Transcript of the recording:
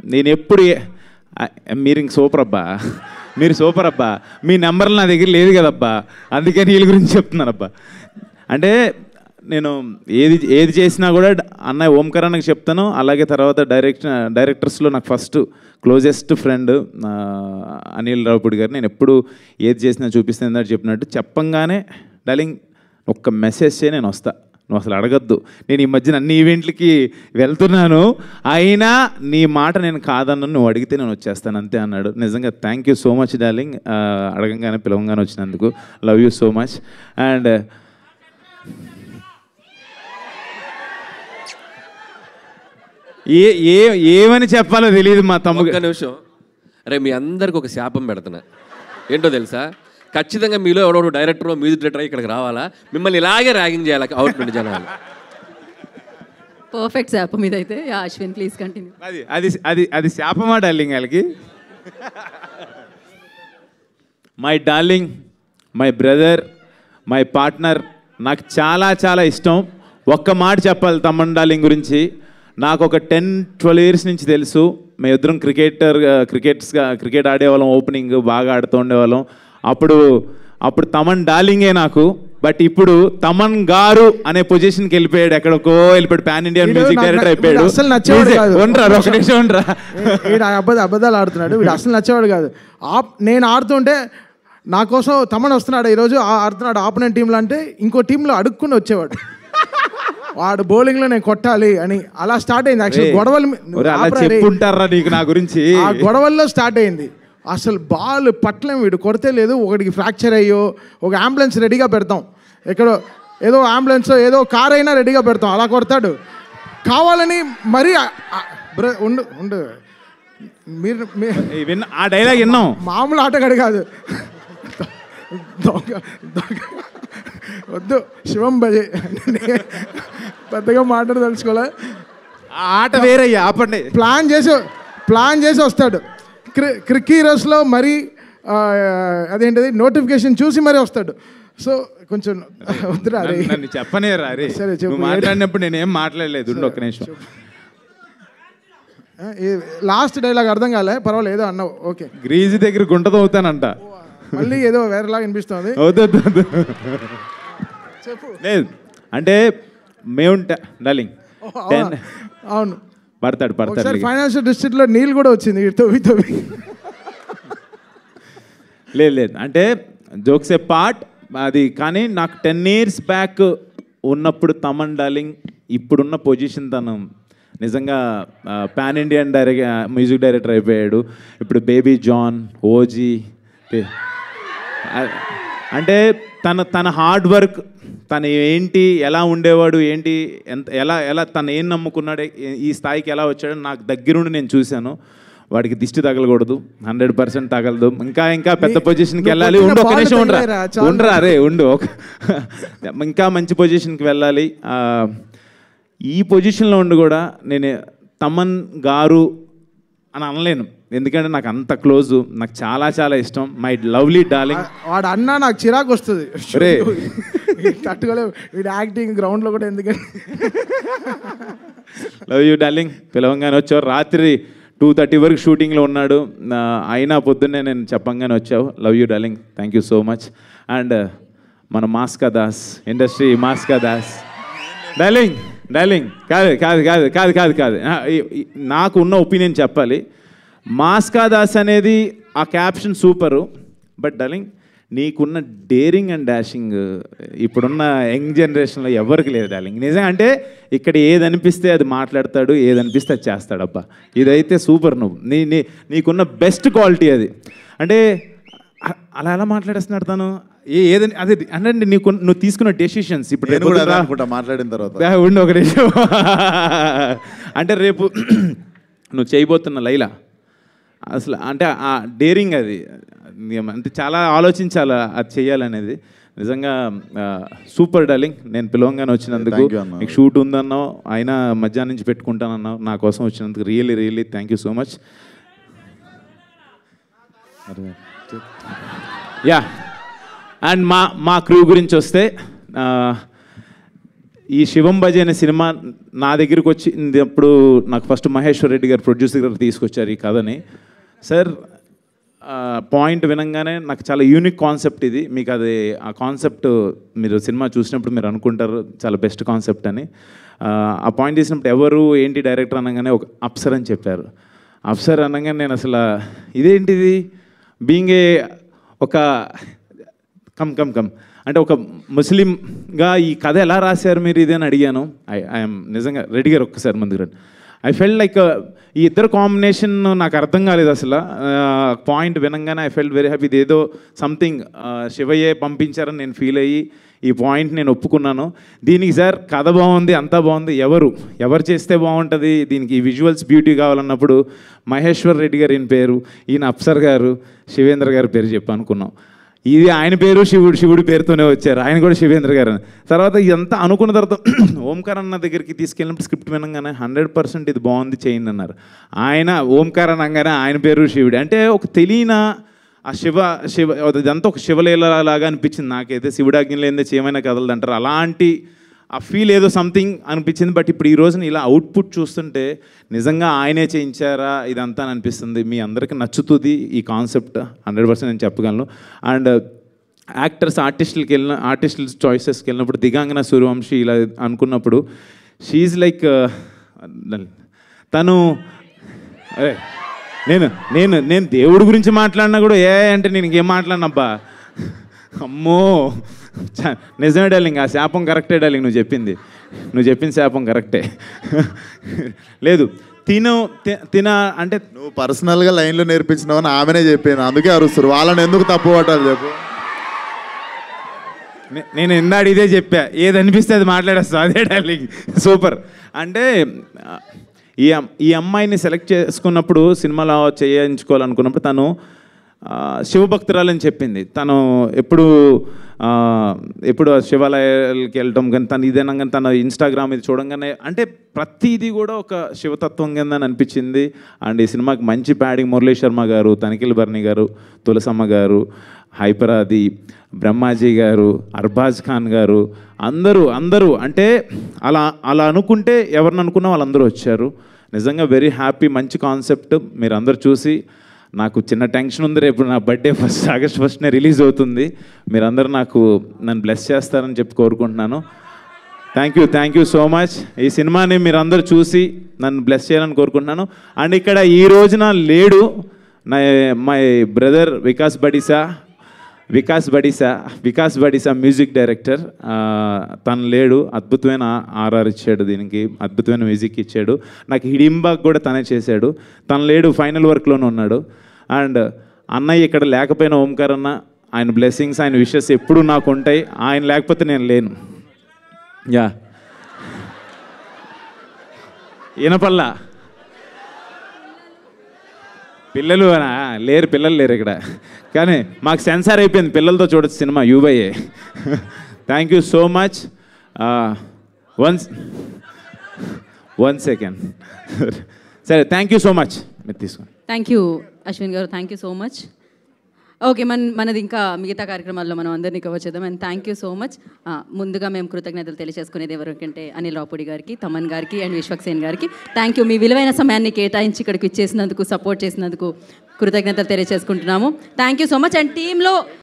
నేను ఎప్పుడు ఏ- ఆ, మీరు ఇంక సూపర్ అబ్బా మీరు సూపర్ అబ్బా మీ నెంబర్లు నా దగ్గర లేదు కదబ్బా అందుకని వీళ్ళ గురించి చెప్తున్నానబ్బా అంటే నేను ఏది ఏది చేసినా కూడా అన్నయ్య ఓంకార్ అన్నకి చెప్తాను అలాగే తర్వాత డైరెక్ట్ డైరెక్టర్స్లో నాకు first closest friend Anil Ravipudi గారు నేను ఎప్పుడు ఏది చేసినా చూపిస్తాను అని చెప్పినట్టు చెప్పంగానే డార్లింగ్ ఒక్క మెసేజ్ చే నేను వస్తా నువ్వు అసలు అడగద్దు నేను ఈ మధ్యన అన్ని ఈవెంట్లకి వెళ్తున్నాను అయినా నీ మాట నేను కాదన్న నువ్వు అడిగితే నేను వచ్చేస్తాను అంతే అన్నాడు నిజంగా thank you so much darling అడగంగానే పిలవంగానే వచ్చినందుకు love you so much and ఏ ఏ ఏమని చెప్పాలో తెలియదు మా తమ్ముడు ఒక్క నిమిషం అరే మీ అందరికి ఒక శాపం పెడుతున్నా ఏంటో తెలుసా ఖచ్చితంగా మీలో ఎవడో డైరెక్టర్ మ్యూజిక్ డైరెక్టర్ ఇక్కడికి రావాలా మిమ్మల్ని ఇలాగే ర్యాగింగ్ చేయాలి అవుట్ నుండి జనాలు పర్ఫెక్ట్ శాపం ఇదైతే యా అశ్విన్ ప్లీజ్ కంటిన్యూ అది అది అది అది శాపమా డార్లింగ్ వాళ్ళకి my darling my brother my partner నాకు చాలా చాలా ఇష్టం ఒక్క మాట చెప్పాలి తమ్మన్ డార్లింగ్ గురించి నాకు ఒక టెన్ ట్వెల్వ్ ఇయర్స్ నుంచి తెలుసు మేము ఇద్దరం క్రికెటర్ క్రికెట్స్గా క్రికెట్ ఆడేవాళ్ళం ఓపెనింగ్ బాగా ఆడుతూ ఉండేవాళ్ళం అప్పుడు అప్పుడు తమన్ డార్లింగే నాకు బట్ ఇప్పుడు తమన్ గారు అనే పొజిషన్కి వెళ్ళిపోయాడు ఎక్కడికో వెళ్ళిపోయాడు పాన్ ఇండియన్ వీడు మ్యూజిక్ నాకు- డైరెక్టర్ వీడు అయిపోయాడు అస్సలు నచ్చేవాడు కాదు. ఉండరా ఒక నిమిషం ఉండరా వీడు అబద్ధ అబద్ధాలు ఆడుతున్నాడు వీడు అసలు నచ్చేవాడు కాదు ఆప్ నేను ఆడుతుంటే నా కోసం తమన్ వస్తున్నాడు ఈరోజు ఆ- ఆడుతున్నాడు ఆపోనెంట్ టీంలో అంటే ఇంకో టీంలో అడుక్కుని వచ్చేవాడు వాడు బౌలింగ్లో నేను కొట్టాలి అని అలా స్టార్ట్ అయింది యాక్చువల్ గొడవలు మీ- ఒరే, అలా ఆపరా రే. చెప్పుంటారా నీకు నా గురించి ఆ గొడవల్లో స్టార్ట్ అయింది అసలు బాల్ పట్టలేం వీడు కొడితే లేదు ఒకటికి ఫ్రాక్చర్ అయ్యో ఒక అంబులెన్స్ రెడీగా పెడతాం ఎక్కడో ఏదో అంబులెన్స్ ఏదో కార్ అయినా రెడీగా పెడతాం అలా కొడతాడు కావాలని మరీ ఆ- ఆ- బ్ర ఉండు ఉండు మీరు మీ- ఏయ్, విన్న ఆ డైలాగ్ విన్నాం మామూలు ఆటగాడు కాదు దొంగ దొంగ వద్దు శివం భజే పెద్దగా మాట్లాడదలుచుకోలే ఆ ఆట వేరయ్యా ఆపండి ప్లాన్ చేసి ప్లాన్ చేసి వస్తాడు క్రి క్రిక్ హీరోస్లో మరీ ఆ, అదేంటిది నోటిఫికేషన్ చూసి మరీ వస్తాడు సో కొంచెం వద్దురా రే నన్ను- నన్ను చెప్పనేరా రే సరే, చెప్పు. నువ్వు మాట్లాడినప్పుడు నేనేం మాట్లాడలేదు ఉండు ఒక్క నిమిషం లాస్ట్ డైలాగ్ అర్థం కాలే పర్వాలేదు ఏదో అన్నావు ఓకే గ్రీజు దగ్గర గుంటతో అవుతానంట మళ్ళీ ఏదో వేరేలాగా అనిపిస్తుంది వద్దు వద్దు, వద్దు. చెప్పు లేదు అంటే మేము డార్లింగ్ ఓ, అవునా? అవును పడతాడు పడతాడు ఒకసారి ఫైనాన్షియల్ డిస్ట్రిక్ట్లో నీళ్ళు కూడా వచ్చింది ఇటు తవ్వి తవ్వి లేదు లేదు అంటే జోక్స్ ఏ పార్ట్ అది కానీ నాకు టెన్ ఇయర్స్ బ్యాక్ ఉన్నప్పుడు తమన్ డార్లింగ్ ఇప్పుడున్న పొజిషన్ తను నిజంగా pan Indian direct music director అయిపోయాడు ఇప్పుడు బేబీ జాన్ ఓజీ అంటే తన తన హార్డ్ వర్క్ తను ఏంటి ఎలా ఉండేవాడు ఏంటి ఎంత ఎలా ఎలా తను ఏం నమ్ముకున్నాడు ఏ- ఈ స్థాయికి ఎలా వచ్చాడో నాకు దగ్గరుండి నేను చూశాను వాడికి దిష్టి తగలకూడదు హండ్రెడ్ పర్సెంట్ తగలదు ఇంకా ఇంకా పెద్ద పొజిషన్కి వెళ్ళాలి నువ్వు ఉండు ఒక కొట్టిన నిమిషం ఉండరా పాలు తగిలేరా? చాలు. ఉండరా రే ఉండు ఒక ఇంకా మంచి పొజిషన్కి వెళ్ళాలి ఆ, ఈ పొజిషన్లో ఉండి కూడా నేను తమన్ గారు అని అనలేను ఎందుకంటే నాకు అంత క్లోజ్ నాకు చాలా చాలా ఇష్టం మై లవ్లీ డార్లింగ్ వాడు అన్నా నాకు చిరాకు వస్తుంది రే. తట్టుకోలేవు వీడు యాక్టింగ్ గ్రౌండ్లో కూడా ఎందుకని లవ్ యూ డార్లింగ్ పిలవంగానే వచ్చావు రాత్రి టూ థర్టీ వరకు షూటింగ్లో ఉన్నాడు ఆ, అయినా పొద్దున్నే నేను చెప్పంగానే వచ్చావు love you darling thank you so much and మన Mass Ka Das industry Mass Ka Das darling darling కాదు కాదు కాదు కాదు కాదు కాదు ఆ, ఈ- ఈ- నాకు ఉన్న ఒపీనియన్ చెప్పాలి మాస్కా దాస్ అనేది ఆ క్యాప్షన్ సూపరు బట్ డార్లింగ్ నీకున్న డేరింగ్ అండ్ డాషింగ్ ఇప్పుడున్న యంగ్ జనరేషన్లో ఎవరికి లేదు డార్లింగ్ నిజంగా అంటే ఇక్కడ ఏది అనిపిస్తే అది మాట్లాడతాడు ఏది అనిపిస్తే అది చేస్తాడు అబ్బా ఇదైతే సూపర్ నువ్వు నీ నీ నీకున్న బెస్ట్ క్వాలిటీ అది అంటే అ- అలా ఎలా మాట్లాడేస్తున్నాడు తను ఏ ఏదని అదే అంటే నీకు నువ్వు తీసుకున్న డెసిషన్స్ ఇప్పుడు నేను రేపు కూడా అదే పొద్దున్న- అనుకుంటా మాట్లాడిన తర్వాత బా, ఉండు ఒక నిమిషం అంటే రేపు నువ్వు చేయబోతున్న లైలా అసలు అంటే ఆ డేరింగ్ అది నియమ- అంటే చాలా ఆలోచించాలి అది చేయాలనేది నిజంగా సూపర్ డార్లింగ్ నేను పిలవంగానే వచ్చినందుకు Thank you అన్న. నీకు షూట్ ఉందన్నావు అయినా మధ్యాహ్నం నుంచి పెట్టుకుంటానన్నావు నా కోసం వచ్చినందుకు really really thank you so much yeah and మా మా క్రూ గురించి వస్తే ఆ, ఈ శివం భజ అనే సినిమా నా దగ్గరికి వచ్చింది అప్పుడు నాకు ఫస్ట్ మహేశ్వర్ రెడ్డి గారు ప్రొడ్యూసర్ గారు తీసుకొచ్చారు ఈ కథని సార్ పాయింట్ వినంగానే నాకు చాలా యూనిక్ కాన్సెప్ట్ ఇది మీకు అది ఆ కాన్సెప్ట్ మీరు సినిమా చూసినప్పుడు మీరు అనుకుంటారు చాలా బెస్ట్ కాన్సెప్ట్ అని ఆ, ఆ పాయింట్ తీసినప్పుడు ఎవరు ఏంటి డైరెక్టర్ అనగానే ఒక అప్సర్ అని చెప్పారు అప్సర్ అనగానే నేను అసలు ఇదేంటిది బీయింగ్ ఏ ఒక కమ్ కమ్ కమ్ అంటే ఒక ముస్లింగా ఈ కథ ఎలా రాశారు మీరు ఇది అని అడిగాను ఐ ఐఎమ్ నిజంగా రెడ్డి గారు ఒక్కసారి ముందుకు రండి ఐ ఫెల్ లైక్ ఈ ఇద్దరు కాంబినేషన్ నాకు అర్థం కాలేదు అసలు పాయింట్ వినంగానే ఐ ఫెల్ట్ వెరీ హ్యాపీ ఇదేదో సంథింగ్ శివయ్యే పంపించారని నేను ఫీల్ అయ్యి ఈ పాయింట్ నేను ఒప్పుకున్నాను దీనికి సార్ కథ బాగుంది అంతా బాగుంది ఎవరు ఎవరు చేస్తే బాగుంటుంది దీనికి ఈ విజువల్స్ బ్యూటీ కావాలన్నప్పుడు మహేశ్వర్ రెడ్డి గారు ఈయన పేరు ఈయన అప్సర్ గారు శివేంద్ర గారి పేరు చెప్పి అనుకున్నాం ఇది ఆయన పేరు శివుడు శివుడి పేరుతోనే వచ్చారు ఆయన కూడా శివేంద్ర గారు అని. తర్వాత ఇదంతా అనుకున్న తర్వాత ఓంకార్ అన్న దగ్గరికి తీసుకెళ్ళినప్పుడు స్క్రిప్ట్ వినంగానే హండ్రెడ్ పర్సెంట్ ఇది బాగుంది చేయండి అన్నారు ఆయన ఓంకార్ అనగానే ఆయన పేరు శివుడు అంటే ఒక తెలియన ఆ శివ శివ ఇదంతా ఒక శివలీల లాగా అనిపించింది నాకైతే శివుడాజ్ఞ లేదే చేయమైనా కదలదు అంటారు అలాంటి ఆ ఫీల్ ఏదో సంథింగ్ అనిపించింది బట్ ఇప్పుడు ఈ రోజున ఇలా అవుట్పుట్ చూస్తుంటే నిజంగా ఆయనే చేయించారా ఇదంతా అని అనిపిస్తుంది మీ అందరికీ నచ్చుతుంది ఈ కాన్సెప్ట్ హండ్రెడ్ పర్సెంట్ నేను చెప్పగలను అండ్ యాక్టర్స్ ఆర్టిస్టులకి వెళ్ళిన ఆర్టిస్టుల చాయిసెస్కి వెళ్ళినప్పుడు దిగాంగన సూర్యవంశీ ఇలా అనుకున్నప్పుడు షీఈ్ లైక్ తను అరే నేను నేను నేను దేవుడి గురించి మాట్లాడినా కూడా ఏ అంటే నేను ఇంకేం మాట్లాడినబ్బా అమ్మో చ- నిజమే డార్లింగ్ ఆ శాపం కరెక్టే డార్లింగ్ నువ్వు చెప్పింది నువ్వు చెప్పిన శాపం కరెక్టే లేదు తిను తి- తిన అంటే నువ్వు పర్సనల్గా లైన్లో నేర్పించినావని ఆమెనే చెప్పాను అందుకే అరుస్తారు వాళ్ళని ఎందుకు తప్పు పట్టాలి చెప్పు నే- నేను ఇందాడు ఇదే చెప్పా ఏది అనిపిస్తే అది మాట్లాడేస్తా అదే డార్లింగ్ సూపర్ అంటే ఆ, ఈ అమ్- ఈ అమ్మాయిని సెలెక్ట్ చేసుకున్నప్పుడు సినిమాలో చేయించుకోవాలనుకున్నప్పుడు తను ఆ, శివభక్తురాలని చెప్పింది తను ఎప్పుడు ఆ, ఎప్పుడు శివాలయాలకి వెళ్ళటం కానీ తను ఇదేనా కానీ తన ఇన్స్టాగ్రామ్ ఇది చూడంగానే అంటే ప్రతిదీ కూడా ఒక శివతత్వం కింద అనిపించింది అండ్ ఈ సినిమాకి మంచి ప్యాడింగ్ మురళీ శర్మ గారు తనిఖీల్ బర్ని గారు తులసమ్మ గారు హైపరాది బ్రహ్మాజీ గారు అర్బాజ్ ఖాన్ గారు అందరూ అందరూ అంటే అలా అలా అనుకుంటే ఎవరిని అనుకున్నా వాళ్ళందరూ వచ్చారు నిజంగా వెరీ హ్యాపీ మంచి కాన్సెప్ట్ మీరు అందరూ చూసి నాకు చిన్న టెన్షన్ ఉంది రేపు నా బర్త్డే ఫస్ట్ ఆగస్ట్ ఫస్ట్నే రిలీజ్ అవుతుంది మీరందరూ నాకు నన్ను బ్లెస్ చేస్తారని చెప్పి కోరుకుంటున్నాను thank you thank you so much ఈ సినిమాని మీరు అందరూ చూసి నన్ను బ్లెస్ చేయాలని కోరుకుంటున్నాను అండ్ ఇక్కడ ఈ రోజున లేడు నా my brother Vikas Badisa Vikas Badisa Vikas Badisa music director తను లేడు అద్భుతమైన ఆర్ఆర్ ఇచ్చాడు దీనికి అద్భుతమైన మ్యూజిక్ ఇచ్చాడు నాకు హిడింబాగ్ కూడా తనే చేశాడు తను లేడు ఫైనల్ వర్క్లోనే ఉన్నాడు అండ్ అన్నయ్య ఇక్కడ లేకపోయినా ఓంకార్ అన్న ఆయన బ్లెస్సింగ్స్ ఆయన విషెస్ ఎప్పుడూ నాకు ఉంటాయి ఆయన లేకపోతే నేను లేను యా ఇనపల్లా పిల్లలు అనా? లేరు పిల్లలు లేరు ఇక్కడ కానీ మాకు సెన్సార్ అయిపోయింది పిల్లలతో చూడొచ్చు సినిమా U by A thank you so much once one second సరే థ్యాంక్ యూ సో మచ్ మీరు తీసుకోండి థ్యాంక్ యూ అశ్విన్ గారు thank you so much okay మన మనది ఇంకా మిగతా కార్యక్రమాల్లో మనం అందరినీ కవర్ చేద్దాం and thank you so much ముందుగా మేము కృతజ్ఞతలు తెలియజేసుకునేది ఎవరికంటే అనిల్ రాపుడి గారికి తమన్ గారికి అండ్ విశ్వక్సేన్ గారికి థ్యాంక్ యూ మీ విలువైన సమయాన్ని కేటాయించి ఇక్కడికి ఇచ్చేసినందుకు సపోర్ట్ చేసినందుకు కృతజ్ఞతలు తెలియజేసుకుంటున్నాము thank you so much and టీంలో